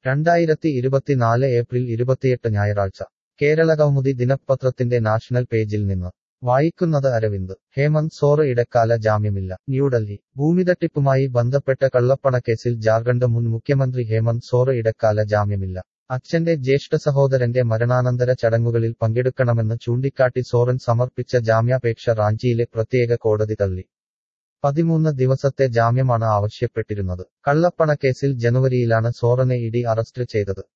രണ്ടായിരത്തി ഇരുപത്തിനാല് ഏപ്രിൽ ഇരുപത്തിയെട്ട് ഞായറാഴ്ച കേരള കൗമുദി ദിനപത്രത്തിന്റെ നാഷണൽ പേജിൽ നിന്ന് വായിക്കുന്നത് അരവിന്ദ് ഹേമന്ത് സോറ് ഇടക്കാല ജാമ്യമില്ല ന്യൂഡൽഹി ഭൂമിതട്ടിപ്പുമായി ബന്ധപ്പെട്ട കള്ളപ്പണക്കേസിൽ ജാർഖണ്ഡ് മുൻ മുഖ്യമന്ത്രി ഹേമന്ത് സോറ് ഇടക്കാല ജാമ്യമില്ല അച്ഛന്റെ ജ്യേഷ്ഠ സഹോദരന്റെ മരണാനന്തര ചടങ്ങുകളിൽ പങ്കെടുക്കണമെന്ന് ചൂണ്ടിക്കാട്ടി സോറൻ സമർപ്പിച്ച ജാമ്യാപേക്ഷ റാഞ്ചിയിലെ പ്രത്യേക കോടതി തള്ളി പതിമൂന്ന് ദിവസത്തെ ജാമ്യമാണ് ആവശ്യപ്പെട്ടിരുന്നത് കള്ളപ്പണക്കേസിൽ ജനുവരിയിലാണ് സോറനെ ഇഡി അറസ്റ്റ് ചെയ്തത്